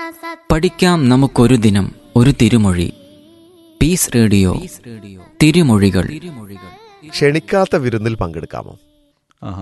പഠിക്കാം നമുക്കൊരു ദിനം ഒരു തിരുമൊഴി പീസ് റേഡിയോ തിരുമൊഴികൾ ക്ഷണിക്കാത്ത വിരുന്നിൽ പങ്കെടുക്കാമോ ആഹാ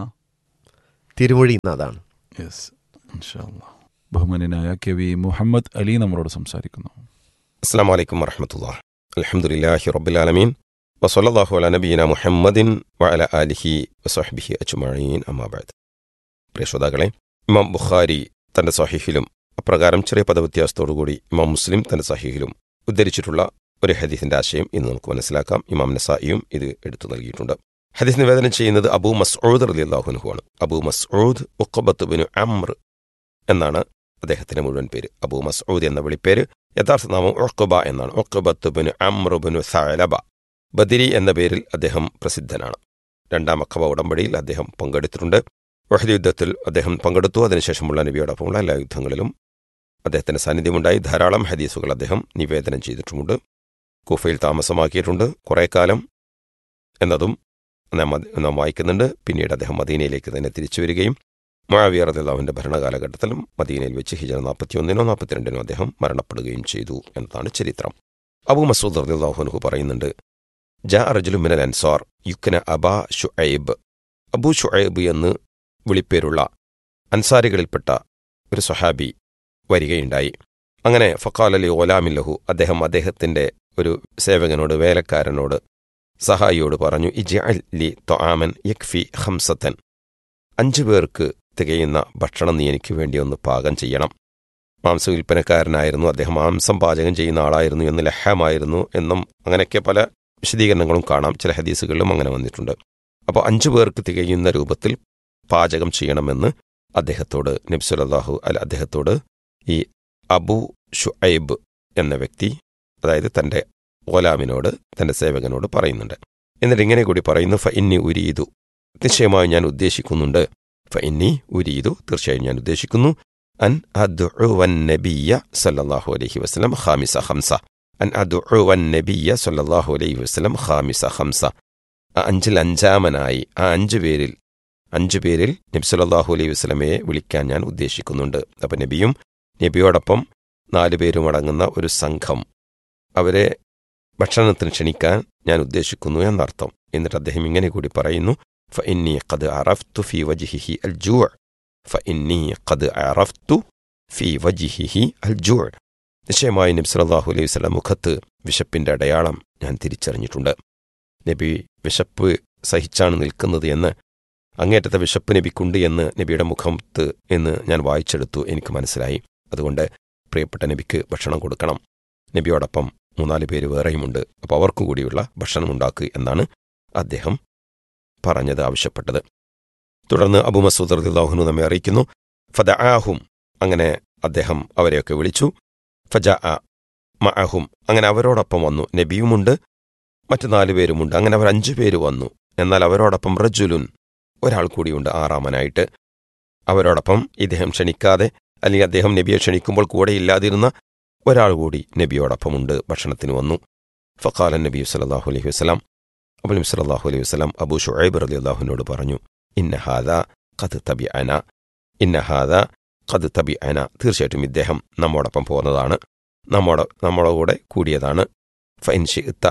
തിരുമൊഴി ഇന്ന് അതാണ് യെസ് ഇൻഷാല്ലാ ബഹുമാനായ കെ വി മുഹമ്മദ് അലി നമ്മളോട് സംസാരിക്കുന്നു അസ്സാം വലൈക്കും വറഹമത്തുള്ള അലഹമുല്ലാഹി റബ്ബുലാലമീൻ വസല്ലാഹു അല നബീന മുഹമ്മദിൻ വഅല ആലിഹി വസഹബിഹി അച്ചുമഴീൻ അമ്മാബാദ് പ്രിയ ശ്രോതാക്കളെ ഇമാം ബുഖാരി തന്റെ സഹീഹിലും അപ്രകാരം ചെറിയ പദവ്യത്യാസത്തോടുകൂടി ഇമാം മുസ്ലിം തന്റെ സഹീഹിലും ഉദ്ധരിച്ചിട്ടുള്ള ഒരു ഹദീസിന്റെ ആശയം ഇന്ന് നമുക്ക് മനസ്സിലാക്കാം ഇമാം നസായിയും ഇത് എടുത്തു നൽകിയിട്ടുണ്ട് ഹദീസ് നിവേദനം ചെയ്യുന്നത് അബൂ മസ്ഊദ് റലി അള്ളാഹുനുഹുവാണ് അബൂ മസ്ഊദ് ഉഖബത്ത് ബിനു അമ്ർ എന്നാണ് അദ്ദേഹത്തിന്റെ മുഴുവൻ പേര് അബൂ മസ്ഊദ് എന്ന വിളിപ്പേര് യഥാർത്ഥ നാമം ഒക്കബ എന്നാണ് ഒക്കബത്ത് ബിനു അമ്രുബിനു സലബ ബദിരി എന്ന പേരിൽ അദ്ദേഹം പ്രസിദ്ധനാണ് രണ്ടാം അഖബ ഉടമ്പടിയിൽ അദ്ദേഹം പങ്കെടുത്തിട്ടുണ്ട് വഹദ് യുദ്ധത്തിൽ അദ്ദേഹം പങ്കെടുത്തു അതിനുശേഷമുള്ള നബിയോടൊപ്പമുള്ള എല്ലാ യുദ്ധങ്ങളിലും അദ്ദേഹത്തിന്റെ സാന്നിധ്യമുണ്ടായി ധാരാളം ഹദീസുകൾ അദ്ദേഹം നിവേദനം ചെയ്തിട്ടുമുണ്ട് കുഫയിൽ താമസമാക്കിയിട്ടുണ്ട് കുറേ കാലം എന്നതും നാം മദ- നാം വായിക്കുന്നുണ്ട് പിന്നീട് അദ്ദേഹം മദീനയിലേക്ക് തന്നെ തിരിച്ചു വരികയും മുഴാവിയർ അള്ളാഹുവിന്റെ ഭരണകാലഘട്ടത്തിലും മദീനയിൽ വെച്ച് ഹിജറ നാൽപ്പത്തിയൊന്നിനോ നാൽപ്പത്തിരണ്ടിനോ അദ്ദേഹം മരണപ്പെടുകയും ചെയ്തു എന്നതാണ് ചരിത്രം അബൂ മസൂദ് റദിള്ളാഹുനുഹു പറയുന്നുണ്ട് ജാ റജുലു മിനൽ അൻസാർ യുക്കന അബാ ഷുഐബ് അബൂ ഷുഐബ് എന്ന് വിളിപ്പേരുള്ള അൻസാരികളിൽപ്പെട്ട ഒരു സ്വഹാബി വരികയുണ്ടായി അങ്ങനെ ഫക്കാൽ അലി ഓലാമില്ലഹു അദ്ദേഹം അദ്ദേഹത്തിന്റെ ഒരു സേവകനോട് വേലക്കാരനോട് സഹായിയോട് പറഞ്ഞു ഇജഅൽ ലി തൊആമൻ യക്ഫി ഹംസത്തൻ അഞ്ചു പേർക്ക് തികയുന്ന ഭക്ഷണം നീ എനിക്ക് വേണ്ടി ഒന്ന് പാകം ചെയ്യണം മാംസ വിൽപ്പനക്കാരനായിരുന്നു അദ്ദേഹം മാംസം പാചകം ചെയ്യുന്ന ആളായിരുന്നു എന്ന് ലഹമായിരുന്നു എന്നും അങ്ങനെയൊക്കെ പല വിശദീകരണങ്ങളും കാണാം ചില ഹദീസുകളിലും അങ്ങനെ വന്നിട്ടുണ്ട് അപ്പോൾ അഞ്ചു പേർക്ക് തികയുന്ന രൂപത്തിൽ പാചകം ചെയ്യണമെന്ന് അദ്ദേഹത്തോട് നബ്സുലല്ലാഹു അല്ല അദ്ദേഹത്തോട് ഈ അബു ഷുഐബ് എന്ന വ്യക്തി അതായത് തൻ്റെ ഓലാമിനോട് തൻ്റെ സേവകനോട് പറയുന്നുണ്ട് എന്നിട്ട് ഇങ്ങനെ കൂടി പറയുന്നു ഫ ഇന്നി ഉരീതു നിശ്ചയമായും ഞാൻ ഉദ്ദേശിക്കുന്നുണ്ട് ഫ ഇന്നി ഉരീതു തീർച്ചയായും ഞാൻ ഉദ്ദേശിക്കുന്നു അൻ അദ്ഉവൻ നബിയ സല്ലല്ലാഹു അലൈഹി വസല്ലം ഖാമിസ ഖംസ അൻ അദ്ഉവൻ നബിയ സല്ലല്ലാഹു അലൈഹി വസല്ലം ഖാമിസ ഖംസ ആ അഞ്ചിൽ അഞ്ചാമനായി ആ അഞ്ചു പേരിൽ അഞ്ചു പേരിൽ നബി സല്ലല്ലാഹു അലൈഹി വസല്ലമയെ വിളിക്കാൻ ഞാൻ ഉദ്ദേശിക്കുന്നുണ്ട് അപ്പം നബിയും നബിയോടൊപ്പം നാലു പേരും അടങ്ങുന്ന ഒരു സംഘം അവരെ ഭക്ഷണത്തിന് ക്ഷണിക്കാൻ ഞാൻ ഉദ്ദേശിക്കുന്നു എന്നർത്ഥം എന്നിട്ട് അദ്ദേഹം ഇങ്ങനെ കൂടി പറയുന്നു ഫ ഇന്നി ഖദ് അറഫ്തു ഫി വജിഹിഹി അൽ ജൂ ഫ ഇന്നി ഖദ് അറഫ്തു ഫി വജിഹിഹി അൽ ജൂ നിശ്ചയമായി നബി സല്ലല്ലാഹു അലൈഹി വസല്ലം മുഖത്ത് വിശപ്പിന്റെ അടയാളം ഞാൻ തിരിച്ചറിഞ്ഞിട്ടുണ്ട് നബി വിശപ്പ് സഹിച്ചാണ് നിൽക്കുന്നത് എന്ന് അങ്ങേറ്റത്തെ വിശപ്പ് നബിക്കുണ്ട് എന്ന് നബിയുടെ മുഖത്ത് എന്ന് ഞാൻ വായിച്ചെടുത്തു എനിക്ക് മനസ്സിലായി അതുകൊണ്ട് പ്രിയപ്പെട്ട നബിക്ക് ഭക്ഷണം കൊടുക്കണം നബിയോടൊപ്പം മൂന്നാല് പേര് വേറെയുമുണ്ട് അപ്പോൾ അവർക്കും കൂടിയുള്ള ഭക്ഷണം ഉണ്ടാക്കുക എന്നാണ് അദ്ദേഹം പറഞ്ഞത് ആവശ്യപ്പെട്ടത് തുടർന്ന് അബു മസൂദ് റദിള്ളാഹുനു നമ്മെ അറിയിക്കുന്നു ഫദ ആഹും അങ്ങനെ അദ്ദേഹം അവരെയൊക്കെ വിളിച്ചു ഫജ ആ മഅഹും അങ്ങനെ അവരോടൊപ്പം വന്നു നബിയുമുണ്ട് മറ്റു നാലു പേരുമുണ്ട് അങ്ങനെ അവർ അഞ്ചു പേര് വന്നു എന്നാൽ അവരോടൊപ്പം റജുലുൻ ഒരാൾ കൂടിയുണ്ട് ആറാമനായിട്ട് അവരോടൊപ്പം ഇദ്ദേഹം ക്ഷണിക്കാതെ അല്ലെങ്കിൽ അദ്ദേഹം നബിയെ ക്ഷണിക്കുമ്പോൾ കൂടെ ഇല്ലാതിരുന്ന ഒരാൾ കൂടി നബിയോടൊപ്പമുണ്ട് ഭക്ഷണത്തിന് വന്നു ഫഖാലൻ നബി സല്ലല്ലാഹു അലൈഹി വസല്ലം അപ്പോൾ നബി സല്ലല്ലാഹു അലൈഹി വസല്ലം അബൂ ഷുഐബ് റളിയല്ലാഹുവിനോട് പറഞ്ഞു ഇന്ന ഹാദ ഖദ് തബിഅന ഇന്ന ഹാദ ഖദ് തബിഅന തീർച്ചയായിട്ടും ഇദ്ദേഹം നമ്മോടൊപ്പം പോകുന്നതാണ് നമ്മോട് നമ്മുടെ കൂടെ കൂടിയതാണ് ഫൈൻ ഷിഇത്ത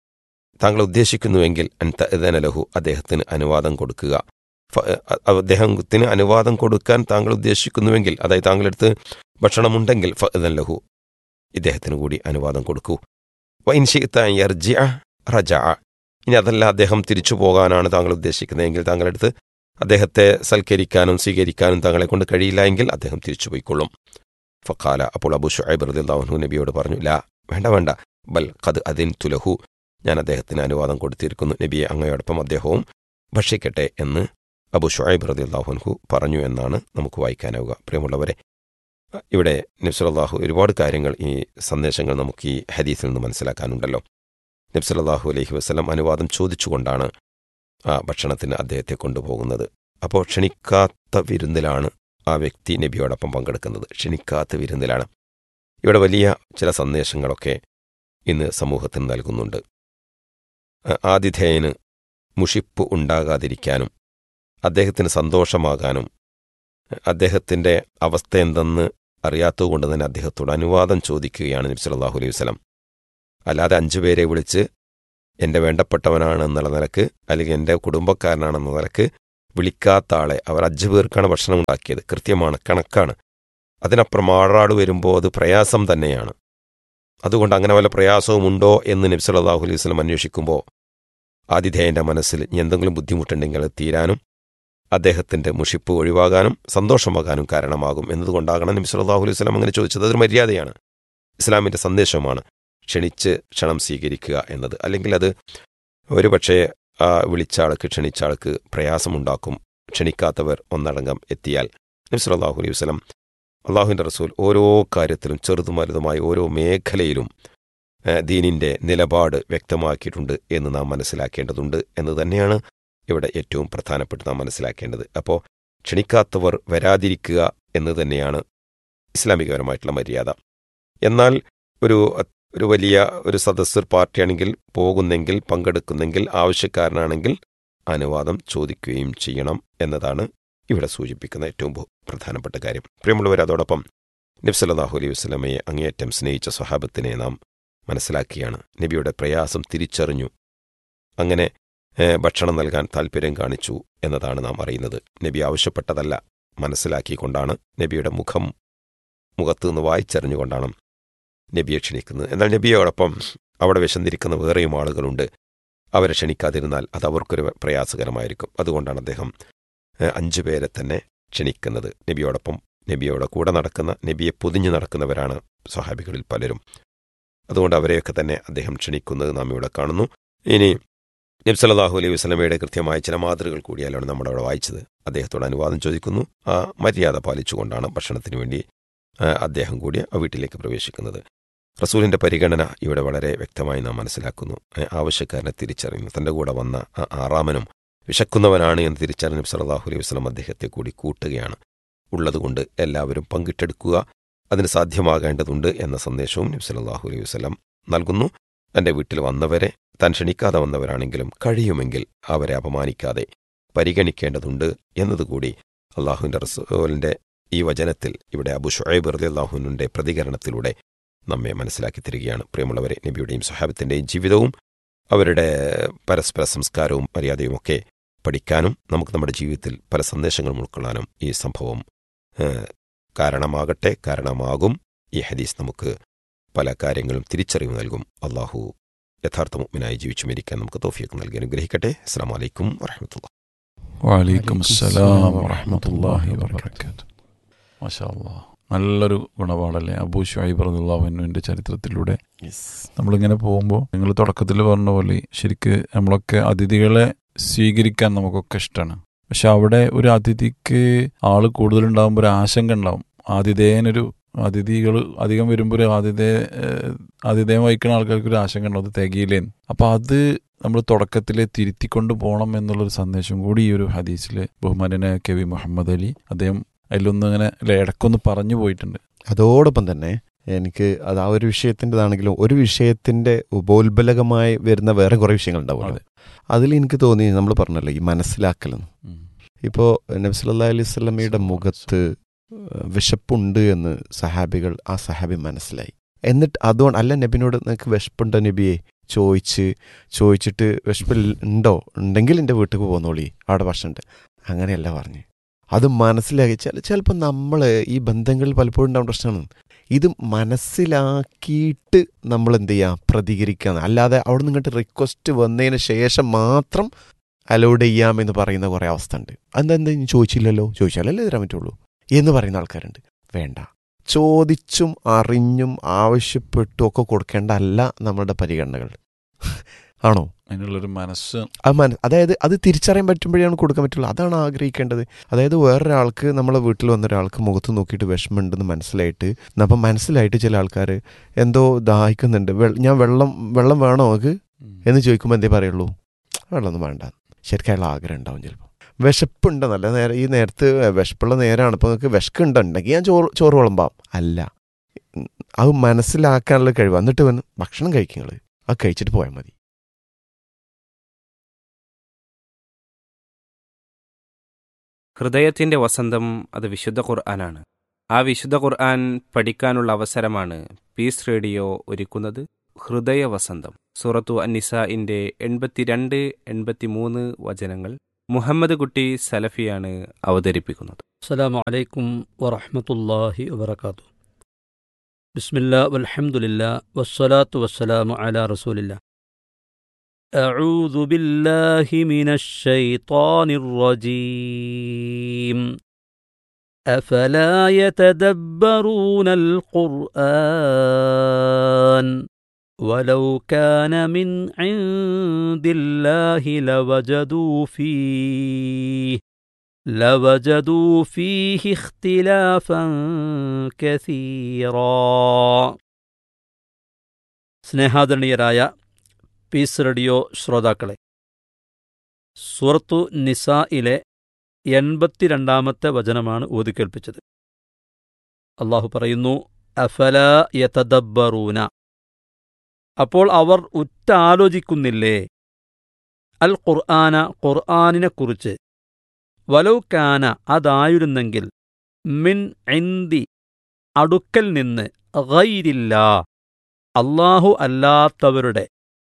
താങ്കൾ ഉദ്ദേശിക്കുന്നുവെങ്കിൽ അൻത ഇദന ലഹു അദ്ദേഹത്തിന് അനുവാദം കൊടുക്കുക ഫ- അ- അദ്ദേഹത്തിന് അനുവാദം കൊടുക്കാൻ താങ്കൾ ഉദ്ദേശിക്കുന്നുവെങ്കിൽ അതായത് താങ്കളെടുത്ത് ഭക്ഷണമുണ്ടെങ്കിൽ ഫ ഇദൻ ലഹു ഇദ്ദേഹത്തിന് കൂടി അനുവാദം കൊടുക്കൂ വൈൻ ഷിഇത്ത അൻ യർജിഅ റജഅ ഇനി അതല്ല അദ്ദേഹം തിരിച്ചു പോകാനാണ് താങ്കൾ ഉദ്ദേശിക്കുന്നതെങ്കിൽ താങ്കളെടുത്ത് അദ്ദേഹത്തെ സൽക്കരിക്കാനും സ്വീകരിക്കാനും താങ്കളെ കൊണ്ട് കഴിയില്ല എങ്കിൽ അദ്ദേഹം തിരിച്ചു പോയിക്കൊള്ളും ഫക്കാല അപ്പോൾ അബു ഷുഐബ് റളിയല്ലാഹു നബിയോട് പറഞ്ഞു ലാ വേണ്ട വേണ്ട ബൽ ഖദ് അതിൻ തുലഹു ഞാൻ അദ്ദേഹത്തിന് അനുവാദം കൊടുത്തിരിക്കുന്നു നബിയെ അങ്ങയോടൊപ്പം അദ്ദേഹവും ഭക്ഷിക്കട്ടെ എന്ന് അബു ഷുഐബ് റളിയല്ലാഹു പറഞ്ഞു എന്നാണ് നമുക്ക് വായിക്കാനാവുക പ്രിയമുള്ളവരെ ഇവിടെ നബ്സലാഹു ഒരുപാട് കാര്യങ്ങൾ ഈ സന്ദേശങ്ങൾ നമുക്ക് ഈ ഹദീസിൽ നിന്ന് മനസ്സിലാക്കാനുണ്ടല്ലോ നബ്സലാഹു അലൈഹി വസ്ലം അനുവാദം ചോദിച്ചുകൊണ്ടാണ് ആ ഭക്ഷണത്തിന് അദ്ദേഹത്തെ കൊണ്ടുപോകുന്നത് അപ്പോൾ ക്ഷണിക്കാത്ത വിരുന്നിലാണ് ആ വ്യക്തി നബിയോടൊപ്പം പങ്കെടുക്കുന്നത് ക്ഷണിക്കാത്ത വിരുന്നിലാണ് ഇവിടെ വലിയ ചില സന്ദേശങ്ങളൊക്കെ ഇന്ന് സമൂഹത്തിന് നൽകുന്നുണ്ട് ആ- ആതിഥേയന് മുഷിപ്പ് ഉണ്ടാകാതിരിക്കാനും അദ്ദേഹത്തിന് സന്തോഷമാകാനും അദ്ദേഹത്തിൻ്റെ അവസ്ഥ എന്തെന്ന് അറിയാത്തതുകൊണ്ട് തന്നെ അദ്ദേഹത്തോട് അനുവാദം ചോദിക്കുകയാണ് നബി സല്ലല്ലാഹു അലൈഹി വസല്ലം അല്ലാതെ അഞ്ചു പേരെ വിളിച്ച് എൻ്റെ വേണ്ടപ്പെട്ടവനാണ് എന്നുള്ള നിലക്ക് അല്ലെങ്കിൽ എൻ്റെ കുടുംബക്കാരനാണെന്ന നിലക്ക് വിളിക്കാത്ത ആളെ അവർ അഞ്ചു പേർക്കാണ് ഭക്ഷണം ഉണ്ടാക്കിയത് കൃത്യമാണ് കണക്കാണ് അതിനപ്പുറം ആറാട് വരുമ്പോൾ അത് പ്രയാസം തന്നെയാണ് അതുകൊണ്ട് അങ്ങനെ വല്ല പ്രയാസവും ഉണ്ടോ എന്ന് നബി സല്ലല്ലാഹു അലൈഹി വസല്ലം അന്വേഷിക്കുമ്പോൾ ആതിഥേയൻ്റെ മനസ്സിൽ ഇനി എന്തെങ്കിലും ബുദ്ധിമുട്ടുണ്ടെങ്കിൽ അത് തീരാനും അദ്ദേഹത്തിൻ്റെ മുഷിപ്പ് ഒഴിവാകാനും സന്തോഷമാകാനും കാരണമാകും എന്നതുകൊണ്ടാകണം നബി സല്ലല്ലാഹു അലൈഹി വസല്ലം അങ്ങനെ ചോദിച്ചത് അതൊരു മര്യാദയാണ് ഇസ്ലാമിൻ്റെ സന്ദേശമാണ് ക്ഷണിച്ച് ക്ഷണം സ്വീകരിക്കുക എന്നത് അല്ലെങ്കിൽ അത് ഒരുപക്ഷെ ആ വിളിച്ച ആൾക്ക് ക്ഷണിച്ച ആൾക്ക് പ്രയാസമുണ്ടാക്കും ക്ഷണിക്കാത്തവർ ഒന്നടങ്കം എത്തിയാൽ നബി സല്ലല്ലാഹു അലൈഹി വസല്ലം അള്ളാഹുവിൻ്റെ റസൂൽ ഓരോ കാര്യത്തിലും ചെറുതും വലുതുമായ ഓരോ മേഖലയിലും ഏഹ്, ദീനിൻ്റെ നിലപാട് വ്യക്തമാക്കിയിട്ടുണ്ട് എന്ന് നാം മനസ്സിലാക്കേണ്ടതുണ്ട് എന്ന് തന്നെയാണ് ഇവിടെ ഏറ്റവും പ്രധാനപ്പെട്ട് നാം മനസ്സിലാക്കേണ്ടത് അപ്പോൾ ക്ഷണിക്കാത്തവർ വരാതിരിക്കുക എന്ന് തന്നെയാണ് ഇസ്ലാമികപരമായിട്ടുള്ള മര്യാദ എന്നാൽ ഒരു ഒരു വലിയ ഒരു സദസ്സർ പാർട്ടിയാണെങ്കിൽ പോകുന്നെങ്കിൽ പങ്കെടുക്കുന്നെങ്കിൽ ആവശ്യക്കാരനാണെങ്കിൽ അനുവാദം ചോദിക്കുകയും ചെയ്യണം എന്നതാണ് ഇവിടെ സൂചിപ്പിക്കുന്ന ഏറ്റവും ബഹു- പ്രധാനപ്പെട്ട കാര്യം പ്രിയമുള്ളവർ അതോടൊപ്പം നബ്സല്ലാഹു അലൈഹി വസ്ലമയെ അങ്ങേയറ്റം സ്നേഹിച്ച സ്വഹാബത്തിനെ നാം മനസ്സിലാക്കിയാണ് നബിയുടെ പ്രയാസം തിരിച്ചറിഞ്ഞു അങ്ങനെ ഏഹ്, ഭക്ഷണം നൽകാൻ താല്പര്യം കാണിച്ചു എന്നതാണ് നാം അറിയുന്നത് നബി ആവശ്യപ്പെട്ടതല്ല മനസ്സിലാക്കിക്കൊണ്ടാണ് നബിയുടെ മുഖം മുഖത്ത് നിന്ന് വായിച്ചറിഞ്ഞുകൊണ്ടാണ് നബിയെ ക്ഷണിക്കുന്നത് എന്നാൽ നബിയോടൊപ്പം അവിടെ വിശന്നിരിക്കുന്ന വേറെയും ആളുകളുണ്ട് അവരെ ക്ഷണിക്കാതിരുന്നാൽ അത് അവർക്കൊരു പ്രയാസകരമായിരിക്കും അതുകൊണ്ടാണ് അദ്ദേഹം ഏഹ്, അഞ്ചു പേരെ തന്നെ ക്ഷണിക്കുന്നത് നബിയോടൊപ്പം നബിയോടെ കൂടെ നടക്കുന്ന നബിയെ പൊതിഞ്ഞു നടക്കുന്നവരാണ് സ്വഹാബികളിൽ പലരും അതുകൊണ്ട് അവരെയൊക്കെ തന്നെ അദ്ദേഹം ക്ഷണിക്കുന്നത് നാം ഇവിടെ കാണുന്നു ഇനി നബ്സല്ലാഹു അലൈഹി വസ്ലമയുടെ കൃത്യമായ ചില മാതൃകൾ കൂടിയാലാണ് നമ്മൾ അവിടെ വായിച്ചത് അദ്ദേഹത്തോട് അനുവാദം ചോദിക്കുന്നു ആ മര്യാദ പാലിച്ചുകൊണ്ടാണ് ഭക്ഷണത്തിന് വേണ്ടി ആ, അദ്ദേഹം കൂടി ആ വീട്ടിലേക്ക് പ്രവേശിക്കുന്നത് റസൂലിന്റെ പരിഗണന ഇവിടെ വളരെ വ്യക്തമായി നാം മനസ്സിലാക്കുന്നു ഏ, ആവശ്യക്കാരനെ തിരിച്ചറിയുന്നു തന്റെ കൂടെ വന്ന ആ ആറാമനും വിശക്കുന്നവനാണ് എന്ന് തിരിച്ചറിഞ്ഞ സലാഹു അലൈഹി വസ്ലം അദ്ദേഹത്തെ കൂടി കൂട്ടുകയാണ് ഉള്ളതുകൊണ്ട് എല്ലാവരും പങ്കിട്ടെടുക്കുക അതിന് സാധ്യമാകേണ്ടതുണ്ട് എന്ന സന്ദേശവും നബി സല്ലല്ലാഹു അലൈഹി വസല്ലം നൽകുന്നു തന്റെ വീട്ടിൽ വന്നവരെ താൻ ക്ഷണിക്കാതെ വന്നവരാണെങ്കിലും കഴിയുമെങ്കിൽ അവരെ അപമാനിക്കാതെ പരിഗണിക്കേണ്ടതുണ്ട് എന്നതുകൂടി അള്ളാഹുവിന്റെ റസൂലിന്റെ ഈ വചനത്തിൽ ഇവിടെ അബു ഷുഐബ് റളിയല്ലാഹുവിന്റെ പ്രതികരണത്തിലൂടെ നമ്മെ മനസ്സിലാക്കി തരികയാണ് പ്രിയമുള്ളവരെ നബിയുടെയും സഹാബത്തിന്റെയും ജീവിതവും അവരുടെ പരസ്പര സംസ്കാരവും മര്യാദയും ഒക്കെ പഠിക്കാനും നമുക്ക് നമ്മുടെ ജീവിതത്തിൽ പല സന്ദേശങ്ങളും ഉൾക്കൊള്ളാനും ഈ സംഭവം ഏഹ്, കാരണമാകട്ടെ കാരണമാകും ഈ ഹദീസ് നമുക്ക് പല കാര്യങ്ങളും തിരിച്ചറിവ് നൽകും അള്ളാഹു യഥാർത്ഥ മുഗ്മിനായി ജീവിച്ചു മരിക്കാൻ നമുക്ക് തോഫിയൊക്കെ നൽകി അനുഗ്രഹിക്കട്ടെ അസ്സാം വലൈക്കും വറഹമത്തുള്ള വലൈക്കും അസ്സലാം വറഹമത്തല്ലാഹി വബർക്കാത്തു മാഷാ അല്ലാഹ് നല്ലൊരു ഗുണപാടല്ലേ അബൂ ഷുഐബ് റളിയല്ലാഹുവിന്റെ ചരിത്രത്തിലൂടെ നമ്മളിങ്ങനെ പോകുമ്പോൾ നിങ്ങൾ തുടക്കത്തിൽ പറഞ്ഞ പോലെ ശരിക്ക് നമ്മളൊക്കെ അതിഥികളെ സ്വീകരിക്കാൻ നമുക്കൊക്കെ ഇഷ്ടമാണ് പക്ഷെ അവിടെ ഒരു അതിഥിക്ക് ആള് കൂടുതലുണ്ടാകുമ്പോൾ ഒരു ആശങ്ക ഉണ്ടാവും ആതിഥേയനൊരു അതിഥികൾ അധികം വരുമ്പോൾ ഒരു ആതിഥേയ ഏഹ്, ആതിഥേയം വഹിക്കുന്ന ആൾക്കാർക്ക് ഒരു ആശങ്ക ഉണ്ടാവും അത് തികയില്ലേന്ന് അപ്പൊ അത് നമ്മൾ തുടക്കത്തിലെ തിരുത്തിക്കൊണ്ട് പോകണം എന്നുള്ളൊരു സന്ദേശം കൂടി ഈ ഒരു ഹദീസിൽ ബഹുമാനനായ കെ വി മുഹമ്മദ് അലി അദ്ദേഹം അതിലൊന്നും അങ്ങനെ അല്ലെ ഇടക്കൊന്ന് പറഞ്ഞു പോയിട്ടുണ്ട് അതോടൊപ്പം തന്നെ എനിക്ക് അത് ആ ഒരു വിഷയത്തിൻ്റെതാണെങ്കിലും ഒരു വിഷയത്തിന്റെ ഉപോത്ബലകമായി വരുന്ന വേറെ കുറേ വിഷയങ്ങൾ ഉണ്ടാവുമല്ലോ അതിൽ എനിക്ക് തോന്നി നമ്മൾ പറഞ്ഞല്ലോ ഈ മനസ്സിലാക്കലെന്ന് ഉം. ഇപ്പോൾ നബ്സല്ലാ അലൈഹി സ്വലമയുടെ മുഖത്ത് ഏഹ്, വിശപ്പുണ്ട് എന്ന് സഹാബികൾ ആ സഹാബി മനസ്സിലായി എന്നിട്ട് അതുകൊണ്ട് അല്ല നബിനോട് നിനക്ക് വിശപ്പുണ്ടോ നബിയെ ചോദിച്ച് ചോദിച്ചിട്ട് വിശപ്പിൽ ഉണ്ടോ ഉണ്ടെങ്കിൽ എൻ്റെ വീട്ടിൽ പോന്നോളി അവിടെ ഭക്ഷണമുണ്ട് അങ്ങനെയല്ല പറഞ്ഞ് അത് മനസ്സിലാക്കി ചില ചിലപ്പോൾ നമ്മൾ ഈ ബന്ധങ്ങളിൽ പലപ്പോഴും ഉണ്ടാവുന്ന പ്രശ്നമാണ് ഇത് മനസ്സിലാക്കിയിട്ട് നമ്മൾ എന്ത് ചെയ്യുക പ്രതികരിക്കുക അല്ലാതെ അവിടെ നിന്നിട്ട് റിക്വസ്റ്റ് വന്നതിന് ശേഷം മാത്രം അലോഡ് ചെയ്യാമെന്ന് പറയുന്ന കുറേ അവസ്ഥ ഉണ്ട് അതെന്താ എന്താ ഇനി ചോദിച്ചില്ലല്ലോ ചോദിച്ചാലല്ലേ തരാൻ പറ്റുള്ളൂ എന്ന് പറയുന്ന ആൾക്കാരുണ്ട് വേണ്ട ചോദിച്ചും അറിഞ്ഞും ആവശ്യപ്പെട്ടും ഒക്കെ കൊടുക്കേണ്ട അല്ല നമ്മളുടെ പരിഗണനകൾ ആണോ അതിനുള്ളൊരു മനസ്സ് അത് മന അതായത് അത് തിരിച്ചറിയാൻ പറ്റുമ്പോഴാണ് കൊടുക്കാൻ പറ്റുള്ളൂ അതാണ് ആഗ്രഹിക്കേണ്ടത് അതായത് വേറൊരാൾക്ക് നമ്മളെ വീട്ടിൽ വന്ന ഒരാൾക്ക് മുഖത്ത് നോക്കിയിട്ട് വിഷമമുണ്ടെന്ന് മനസ്സിലായിട്ട് അപ്പം മനസ്സിലായിട്ട് ചില ആൾക്കാർ എന്തോ ദാഹിക്കുന്നുണ്ട് വെ- ഞാൻ വെള്ളം വെള്ളം വേണോ നമുക്ക് എന്ന് ചോദിക്കുമ്പോൾ എന്തേ പറയുള്ളൂ വെള്ളമൊന്നും വേണ്ട ശരിക്കും അയാൾ ആഗ്രഹം ഉണ്ടാവും ചിലപ്പോൾ വിശപ്പുണ്ട് നല്ല നേരം ഈ നേരത്ത് വിശപ്പുള്ള നേരമാണ് ഇപ്പോൾ നിങ്ങൾക്ക് വിശക്കുണ്ടുണ്ടെങ്കിൽ ഞാൻ ചോറ് ചോറ് വിളമ്പാം അല്ല ഉം, അത് മനസ്സിലാക്കാനുള്ള കഴിവ് എന്നിട്ട് വന്ന് ഭക്ഷണം കഴിക്കുക അത് കഴിച്ചിട്ട് പോയാൽ മതി ഹൃദയത്തിന്റെ വസന്തം അത് വിശുദ്ധ ഖുർആനാണ് ആ വിശുദ്ധ ഖുർആൻ പഠിക്കാനുള്ള അവസരമാണ് പീസ് റേഡിയോ ഒരുക്കുന്നത് ഹൃദയവസന്തം സൂറത്തു അന്നിസഇന്റെ എൺപത്തിരണ്ട് എൺപത്തിമൂന്ന് വചനങ്ങൾ മുഹമ്മദ് കുട്ടി സലഫിയാണ് അവതരിപ്പിക്കുന്നത് السلام عليكم ورحمة الله وبركاته بسم الله والحمد لله والصلاة والسلام على رسول الله أعوذ بالله من الشيطان الرجيم أفلا يتدبرون القرآن ولو كان من عند الله لوجدوا فيه لوجدوا فيه اختلافا كثيرا സ്നേഹാദരണീയരായ പീസ് റേഡിയോ ശ്രോതാക്കളെ സൂറത്തു നിസായിലെ എൺപത്തിരണ്ടാമത്തെ വചനമാണ് ഓതിക്കേൽപ്പിച്ചത് അള്ളാഹു പറയുന്നു അഫല യതദബ്ബറൂന അപ്പോൾ അവർ ഉറ്റാലോചിക്കുന്നില്ലേ അൽ ഖുർആന ഖുർആനിനെക്കുറിച്ച് വലൗക്കാന അതായിരുന്നെങ്കിൽ മിൻ ഇന്തി അടുക്കൽ നിന്ന് ഗൈരില്ല അള്ളാഹു അല്ലാത്തവരുടെ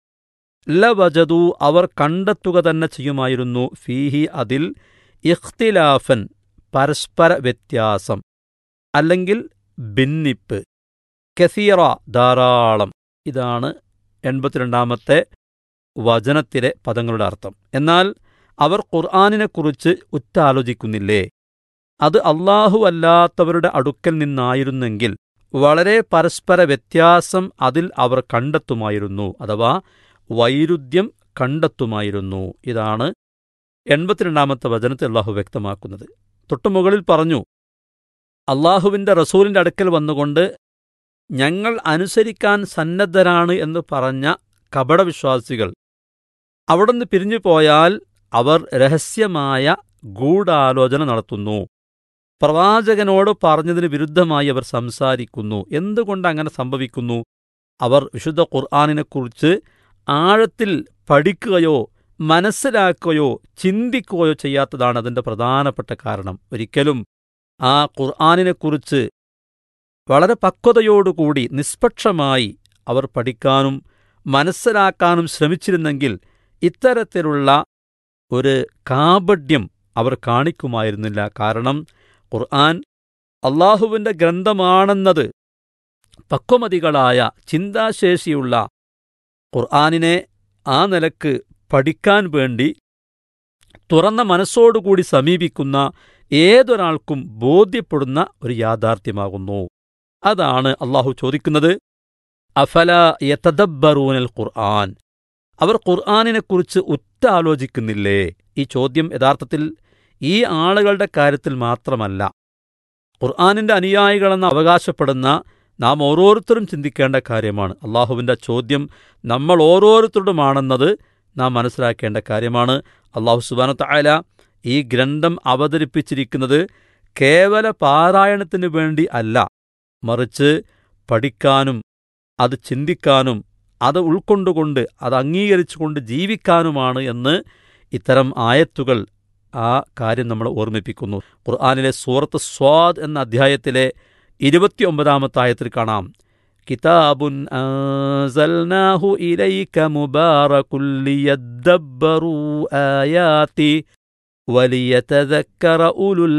ലവജതു അവർ കണ്ടെത്തുക തന്നെ ചെയ്യുമായിരുന്നു ഫീഹി അതിൽ ഇഖ്തിലാഫൻ പരസ്പര വ്യത്യാസം അല്ലെങ്കിൽ ഭിന്നിപ്പ് കസീറ ധാരാളം ഇതാണ് എൺപത്തിരണ്ടാമത്തെ വചനത്തിലെ പദങ്ങളുടെ അർത്ഥം എന്നാൽ അവർ ഖുർആാനിനെക്കുറിച്ച് ഉറ്റാലോചിക്കുന്നില്ലേ അത് അള്ളാഹു അല്ലാത്തവരുടെ അടുക്കൽ നിന്നായിരുന്നെങ്കിൽ വളരെ പരസ്പര വ്യത്യാസം അതിൽ അവർ കണ്ടെത്തുമായിരുന്നു അഥവാ വൈരുദ്ധ്യം കണ്ടെത്തുമായിരുന്നു ഇതാണ് എൺപത്തിരണ്ടാമത്തെ വചനത്തെ അള്ളാഹു വ്യക്തമാക്കുന്നത് തൊട്ടുമുകളിൽ പറഞ്ഞു അള്ളാഹുവിൻ്റെ റസൂലിൻ്റെ അടുക്കൽ വന്നുകൊണ്ട് ഞങ്ങൾ അനുസരിക്കാൻ സന്നദ്ധരാണ് എന്ന് പറഞ്ഞ കപടവിശ്വാസികൾ അവിടുന്ന് പിരിഞ്ഞു പോയാൽ അവർ രഹസ്യമായ ഗൂഢാലോചന നടത്തുന്നു പ്രവാചകനോട് പറഞ്ഞതിന് വിരുദ്ധമായി അവർ സംസാരിക്കുന്നു എന്തുകൊണ്ട് അങ്ങനെ സംഭവിക്കുന്നു അവർ വിശുദ്ധ ഖുർആാനിനെക്കുറിച്ച് ആഴത്തിൽ പഠിക്കുകയോ മനസ്സിലാക്കുകയോ ചിന്തിക്കുകയോ ചെയ്യാത്തതാണ് അതിൻ്റെ പ്രധാനപ്പെട്ട കാരണം ഒരിക്കലും ആ ഖുർആാനിനെക്കുറിച്ച് വളരെ പക്വതയോടുകൂടി നിഷ്പക്ഷമായി അവർ പഠിക്കാനും മനസ്സിലാക്കാനും ശ്രമിച്ചിരുന്നെങ്കിൽ ഇത്തരത്തിലുള്ള ഒരു കാപഡ്യം അവർ കാണിക്കുമായിരുന്നില്ല കാരണം ഖുർആൻ അള്ളാഹുവിൻ്റെ ഗ്രന്ഥമാണെന്നത് പക്വമതികളായ ചിന്താശേഷിയുള്ള ഖുർആനിനെ ആ നിലക്ക് പഠിക്കാൻ വേണ്ടി തുറന്ന മനസ്സോടുകൂടി സമീപിക്കുന്ന ഏതൊരാൾക്കും ബോധ്യപ്പെടുന്ന ഒരു യാഥാർത്ഥ്യമാകുന്നു അതാണ് അള്ളാഹു ചോദിക്കുന്നത് അഫല യതദബ്ബറൂനൽ ഖുർആൻ അവർ ഖുർആാനിനെക്കുറിച്ച് ഉറ്റാലോചിക്കുന്നില്ലേ ഈ ചോദ്യം യഥാർത്ഥത്തിൽ ഈ ആളുകളുടെ കാര്യത്തിൽ മാത്രമല്ല ഖുർആാനിന്റെ അനുയായികളെന്ന് അവകാശപ്പെടുന്ന നാം ഓരോരുത്തരും ചിന്തിക്കേണ്ട കാര്യമാണ് അള്ളാഹുവിൻ്റെ ചോദ്യം നമ്മൾ ഓരോരുത്തരുടുമാണെന്നത് നാം മനസ്സിലാക്കേണ്ട കാര്യമാണ് അള്ളാഹു സുബാനത്ത ആല ഈ ഗ്രന്ഥം അവതരിപ്പിച്ചിരിക്കുന്നത് കേവല പാരായണത്തിനു വേണ്ടി അല്ല മറിച്ച് പഠിക്കാനും അത് ചിന്തിക്കാനും അത് ഉൾക്കൊണ്ടുകൊണ്ട് അത് അംഗീകരിച്ചുകൊണ്ട് ജീവിക്കാനുമാണ് എന്ന് ഇത്തരം ആയത്തുകൾ ആ കാര്യം നമ്മൾ ഓർമ്മിപ്പിക്കുന്നു ഖുർആാനിലെ സൂറത്ത് സ്വാദ് എന്ന അധ്യായത്തിലെ ഇരുപത്തിയൊമ്പതാമത്തെ ആയത്തിൽ കാണാം കിതാബുൻ അൻസൽനാഹു ഇലൈക മുബാറകുൽ ലിയദ്ദബ്ബറൂ ആയാതി വലിയതذكر ഉലുൽ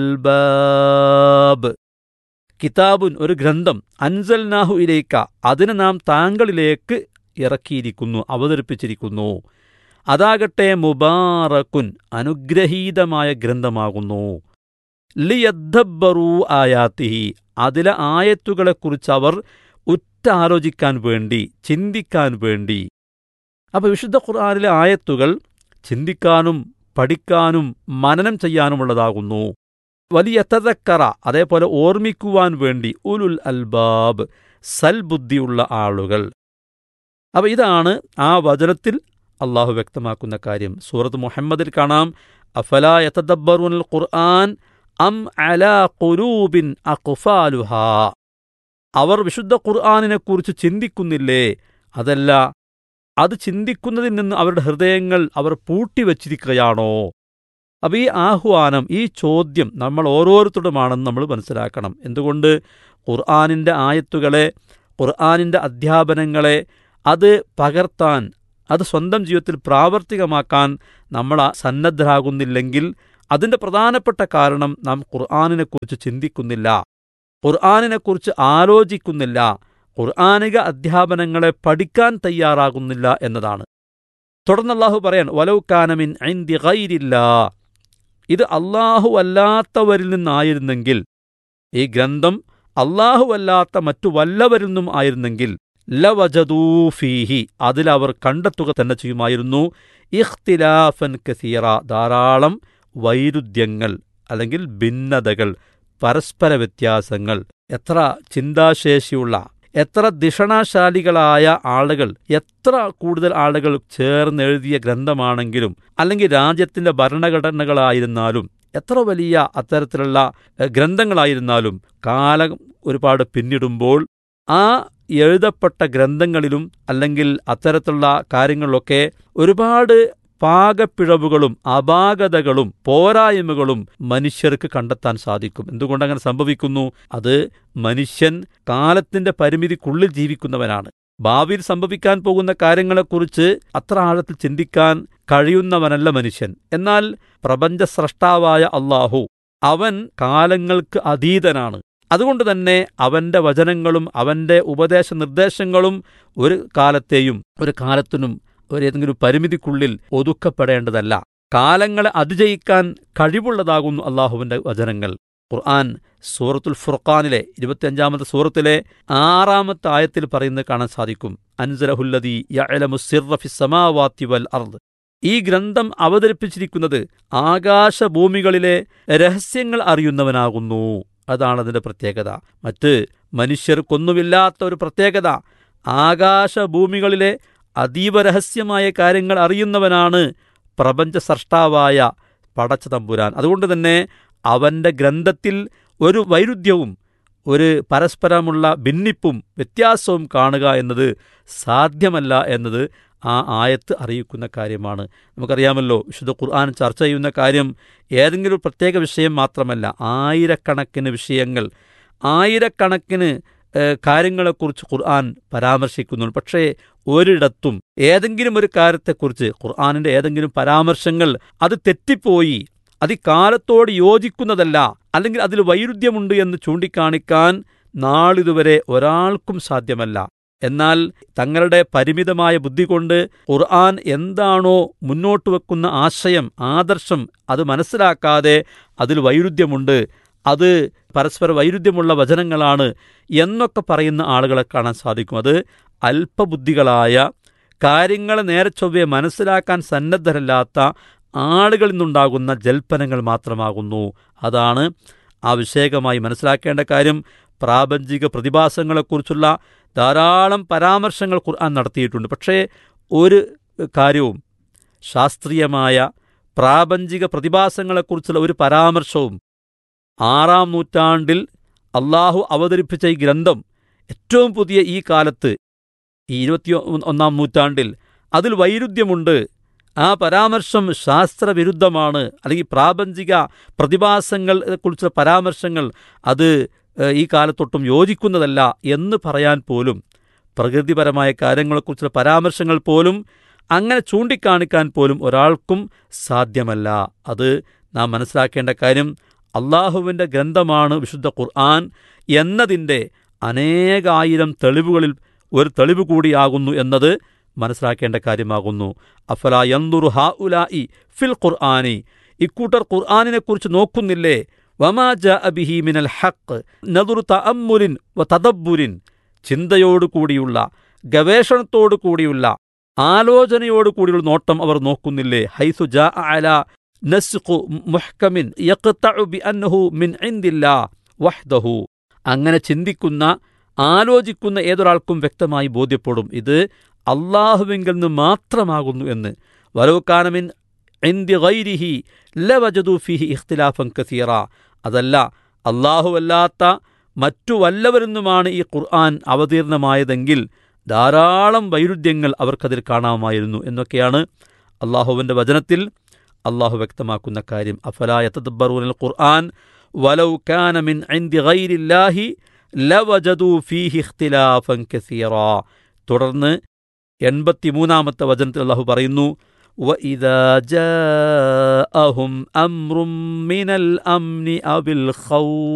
അൽബാബ് കിതാബുൻ ഒരു ഗ്രന്ഥം അൻസൽനാഹു ഇലൈക്ക അതിന് നാം താങ്കളിലേക്ക് ഇറക്കിയിരിക്കുന്നു അവതരിപ്പിച്ചിരിക്കുന്നു അതാകട്ടെ മുബാറക്കുൻ അനുഗ്രഹീതമായ ഗ്രന്ഥമാകുന്നു ലിയദ്ദബ്ബറൂ ആയാത്തിഹി അതിലെ ആയത്തുകളെക്കുറിച്ച് അവർ ഉറ്റാലോചിക്കാൻ വേണ്ടി ചിന്തിക്കാൻ വേണ്ടി അപ്പോൾ വിശുദ്ധ ഖുർആാനിലെ ആയത്തുകൾ ചിന്തിക്കാനും പഠിക്കാനും മനനം ചെയ്യാനുമുള്ളതാകുന്നു വലിയ തതക്കറ അതേപോലെ ഓർമ്മിക്കുവാൻ വേണ്ടി ഉലുൽ അൽബാബ് സൽബുദ്ധിയുള്ള ആളുകൾ അപ്പോൾ ഇതാണ് ആ വചനത്തിൽ അള്ളാഹു വ്യക്തമാക്കുന്ന കാര്യം സൂറത്ത് മുഹമ്മദിൽ കാണാം അഫല യതദബ്ബറുൽ ഖുർആൻ അം അലാ ഖുലൂബിൻ അഖ്ഫാലുഹ അവർ വിശുദ്ധ ഖുർആാനിനെക്കുറിച്ച് ചിന്തിക്കുന്നില്ലേ അതല്ല അത് ചിന്തിക്കുന്നതിൽ നിന്ന് അവരുടെ ഹൃദയങ്ങൾ അവർ പൂട്ടിവച്ചിരിക്കുകയാണോ അപ്പോൾ ഈ ആഹ്വാനം ഈ ചോദ്യം നമ്മൾ ഓരോരുത്തരുമാണെന്ന് നമ്മൾ മനസ്സിലാക്കണം എന്തുകൊണ്ട് ഖുർആാനിൻ്റെ ആയത്തുകളെ ഖുർആാനിൻ്റെ അധ്യാപനങ്ങളെ അത് പകർത്താൻ അത് സ്വന്തം ജീവിതത്തിൽ പ്രാവർത്തികമാക്കാൻ നമ്മൾ ആ സന്നദ്ധരാകുന്നില്ലെങ്കിൽ അതിൻ്റെ പ്രധാനപ്പെട്ട കാരണം നാം ഖുർആാനിനെക്കുറിച്ച് ചിന്തിക്കുന്നില്ല ഖുർആാനിനെക്കുറിച്ച് ആലോചിക്കുന്നില്ല ഖുർആാനിക അധ്യാപനങ്ങളെ പഠിക്കാൻ തയ്യാറാകുന്നില്ല എന്നതാണ് തുടർന്ന് അള്ളാഹു പറയാൻ വലൗക്കാനമിൻ ഐന്തി ഗൈരില്ല ഇത് അള്ളാഹു അല്ലാത്തവരിൽ നിന്നായിരുന്നെങ്കിൽ ഈ ഗ്രന്ഥം അള്ളാഹു അല്ലാത്ത മറ്റു വല്ലവരിൽ നിന്നും ആയിരുന്നെങ്കിൽ ലവജദൂ ഫീഹി അതിലവർ കണ്ടെത്തുക തന്നെ ചെയ്യുമായിരുന്നു ഇഖ്തിലാഫൻ കസീറ ധാരാളം വൈരുദ്ധ്യങ്ങൾ അല്ലെങ്കിൽ ഭിന്നതകൾ പരസ്പര വ്യത്യാസങ്ങൾ എത്ര ചിന്താശേഷിയുള്ള എത്ര ദിഷണാശാലികളായ ആളുകൾ എത്ര കൂടുതൽ ആളുകൾ ചേർന്നെഴുതിയ ഗ്രന്ഥമാണെങ്കിലും അല്ലെങ്കിൽ രാജ്യത്തിന്റെ ഭരണഘടനകളായിരുന്നാലും എത്ര വലിയ അത്തരത്തിലുള്ള എഹ്, ഗ്രന്ഥങ്ങളായിരുന്നാലും കാലം ഒരുപാട് പിന്നിടുമ്പോൾ ആ എഴുതപ്പെട്ട ഗ്രന്ഥങ്ങളിലും അല്ലെങ്കിൽ അത്തരത്തിലുള്ള കാര്യങ്ങളിലൊക്കെ ഒരുപാട് പാകപ്പിഴവുകളും അപാകതകളും പോരായ്മകളും മനുഷ്യർക്ക് കണ്ടെത്താൻ സാധിക്കും എന്തുകൊണ്ടങ്ങനെ സംഭവിക്കുന്നു അത് മനുഷ്യൻ കാലത്തിന്റെ പരിമിതിക്കുള്ളിൽ ജീവിക്കുന്നവനാണ് ഭാവിയിൽ സംഭവിക്കാൻ പോകുന്ന കാര്യങ്ങളെക്കുറിച്ച് അത്ര ആഴത്തിൽ ചിന്തിക്കാൻ കഴിയുന്നവനല്ല മനുഷ്യൻ എന്നാൽ പ്രപഞ്ച സ്രഷ്ടാവായ അള്ളാഹു അവൻ കാലങ്ങൾക്ക് അതീതനാണ് അതുകൊണ്ട് തന്നെ അവന്റെ വചനങ്ങളും അവന്റെ ഉപദേശ നിർദ്ദേശങ്ങളും ഒരു കാലത്തെയും ഒരു കാലത്തിനും ഒരു ഏതെങ്കിലും പരിമിതിക്കുള്ളിൽ ഒതുക്കപ്പെടേണ്ടതല്ല കാലങ്ങളെ അതിജയിക്കാൻ കഴിവുള്ളതാകുന്നു അള്ളാഹുവിന്റെ വചനങ്ങൾ ഖുർആൻ സൂറത്തുൽ ഫുർഖാനിലെ ഇരുപത്തിയഞ്ചാമത്തെ സൂറത്തിലെ ആറാമത്തെ ആയത്തിൽ പറയുന്നത് കാണാൻ സാധിക്കും അൻസലഹുല്ലദി യഅലമു സിർറ ഫിസ് സമാവാതി വൽ അർദ് ഈ ഗ്രന്ഥം അവതരിപ്പിച്ചിരിക്കുന്നത് ആകാശഭൂമികളിലെ രഹസ്യങ്ങൾ അറിയുന്നവനാകുന്നു അതാണ് അതിന്റെ പ്രത്യേകത മറ്റ് മനുഷ്യർക്കൊന്നുമില്ലാത്ത ഒരു പ്രത്യേകത ആകാശഭൂമികളിലെ അതീവ രഹസ്യമായ കാര്യങ്ങൾ അറിയുന്നവനാണ് പ്രപഞ്ച സൃഷ്ടാവായ പടച്ച തമ്പുരാൻ അതുകൊണ്ട് തന്നെ അവന്റെ ഗ്രന്ഥത്തിൽ ഒരു വൈരുദ്ധ്യവും ഒരു പരസ്പരമുള്ള ഭിന്നിപ്പും വ്യത്യാസവും കാണുക എന്നത് സാധ്യമല്ല എന്നത് ആ ആയത്ത് അറിയിക്കുന്ന കാര്യമാണ് നമുക്കറിയാമല്ലോ വിശുദ്ധ ഖുർആൻ ചർച്ച ചെയ്യുന്ന കാര്യം ഏതെങ്കിലും ഒരു പ്രത്യേക വിഷയം മാത്രമല്ല ആയിരക്കണക്കിന് വിഷയങ്ങൾ ആയിരക്കണക്കിന് ഏഹ്, കാര്യങ്ങളെക്കുറിച്ച് ഖുർആൻ പരാമർശിക്കുന്നുണ്ട് പക്ഷേ ഒരിടത്തും ഏതെങ്കിലും ഒരു കാര്യത്തെക്കുറിച്ച് ഖുർആാനിന്റെ ഏതെങ്കിലും പരാമർശങ്ങൾ അത് തെറ്റിപ്പോയി അത് ഈ കാലത്തോട് യോജിക്കുന്നതല്ല അല്ലെങ്കിൽ അതിൽ വൈരുദ്ധ്യമുണ്ട് എന്ന് ചൂണ്ടിക്കാണിക്കാൻ നാളിതുവരെ ഒരാൾക്കും സാധ്യമല്ല എന്നാൽ തങ്ങളുടെ പരിമിതമായ ബുദ്ധി കൊണ്ട് ഖുർആൻ എന്താണോ മുന്നോട്ട് വെക്കുന്ന ആശയം ആദർശം അത് മനസ്സിലാക്കാതെ അതിൽ വൈരുദ്ധ്യമുണ്ട് അത് പരസ്പര വൈരുദ്ധ്യമുള്ള വചനങ്ങളാണ് എന്നൊക്കെ പറയുന്ന ആളുകളെ കാണാൻ സാധിക്കും അത് അല്പബുദ്ധികളായ കാര്യങ്ങളെ നേരെ ചൊവ്വെ മനസ്സിലാക്കാൻ സന്നദ്ധരല്ലാത്ത ആളുകളിൽ നിന്നുണ്ടാകുന്ന ജൽപ്പനങ്ങൾ മാത്രമാകുന്നു അതാണ് ആവശ്യകമായി മനസ്സിലാക്കേണ്ട കാര്യം പ്രാപഞ്ചിക പ്രതിഭാസങ്ങളെക്കുറിച്ചുള്ള ധാരാളം പരാമർശങ്ങൾ ഖുർആൻ നടത്തിയിട്ടുണ്ട് പക്ഷേ ഒരു കാര്യവും ശാസ്ത്രീയമായ പ്രാപഞ്ചിക പ്രതിഭാസങ്ങളെക്കുറിച്ചുള്ള ഒരു പരാമർശവും ആറാം നൂറ്റാണ്ടിൽ അള്ളാഹു അവതരിപ്പിച്ച ഈ ഗ്രന്ഥം ഏറ്റവും പുതിയ ഈ കാലത്ത് ഈ ഇരുപത്തി ഒന്നാം നൂറ്റാണ്ടിൽ അതിൽ വൈരുദ്ധ്യമുണ്ട് ആ പരാമർശം ശാസ്ത്രവിരുദ്ധമാണ് അല്ലെങ്കിൽ പ്രാപഞ്ചിക പ്രതിഭാസങ്ങളെ കുറിച്ചുള്ള പരാമർശങ്ങൾ അത് ഏഹ്, ഈ കാലത്തൊട്ടും യോജിക്കുന്നതല്ല എന്ന് പറയാൻ പോലും പ്രകൃതിപരമായ കാര്യങ്ങളെക്കുറിച്ചുള്ള പരാമർശങ്ങൾ പോലും അങ്ങനെ ചൂണ്ടിക്കാണിക്കാൻ പോലും ഒരാൾക്കും സാധ്യമല്ല അത് നാം മനസ്സിലാക്കേണ്ട കാര്യം അള്ളാഹുവിൻ്റെ ഗ്രന്ഥമാണ് വിശുദ്ധ ഖുർആൻ എന്നതിൻ്റെ അനേകായിരം തെളിവുകളിൽ ഒരു തെളിവ് കൂടിയാകുന്നു എന്നത് മനസ്സിലാക്കേണ്ട കാര്യമാകുന്നു അഫല യന്തുറു ഹാ ഉലായി ഫിൽ ഖുർആാനി ഇക്കൂട്ടർ ഖുർആാനിനെക്കുറിച്ച് നോക്കുന്നില്ലേ വമാ ജാ അബിഹി മിനൽ ഹക്ക് നദുറു തഅമ്മുലിൻ വ തദബ്ബുരിൻ ചിന്തയോടുകൂടിയുള്ള ഗവേഷണത്തോടു കൂടിയുള്ള ആലോചനയോടു കൂടിയുള്ള നോട്ടം അവർ നോക്കുന്നില്ലേ ഹൈസു ജാ അല നസ്ഖു മുഹ്കമിൻ യഖ്തഉ ബിഅന്നഹു മിൻ ഇൻദില്ലാ വഹ്ദഹു അങ്ങനെ ചിന്തിക്കുന്ന ആലോചിക്കുന്ന ഏതൊരാൾക്കും വ്യക്തമായി ബോധ്യപ്പെടും ഇത് അള്ളാഹുവിങ്കിൽ നിന്ന് മാത്രമാകുന്നു എന്ന് വലവുക്കാനമിൻ ഇന്ത്യ ഗൈരിഹി ലവജദു ഫിഹി ഇഖ്തിലാഫൻ കസീറ അതല്ല അല്ലാഹുവല്ലാത്ത മറ്റു വല്ലവരെന്നുമാണ് ഈ ഖുർആൻ അവതീർണമായതെങ്കിൽ ധാരാളം വൈരുദ്ധ്യങ്ങൾ അവർക്കതിൽ കാണാമായിരുന്നു എന്നൊക്കെയാണ് അള്ളാഹുവിൻ്റെ വചനത്തിൽ അള്ളാഹു വ്യക്തമാക്കുന്ന കാര്യം അഫലായ തദ്ബറൂനൽ ഖുർആൻ വലൗ കാന മിൻ ഇൻദി ഗൈരില്ലാഹി ലവജദു ഫീഹി ഇഖ്തിലാഫൻ കസീറ തുടർന്ന് എൺപത്തിമൂന്നാമത്തെ വചനത്തിൽ അള്ളാഹു പറയുന്നു وإذا جاءهم أمر من الأمن أو الخوف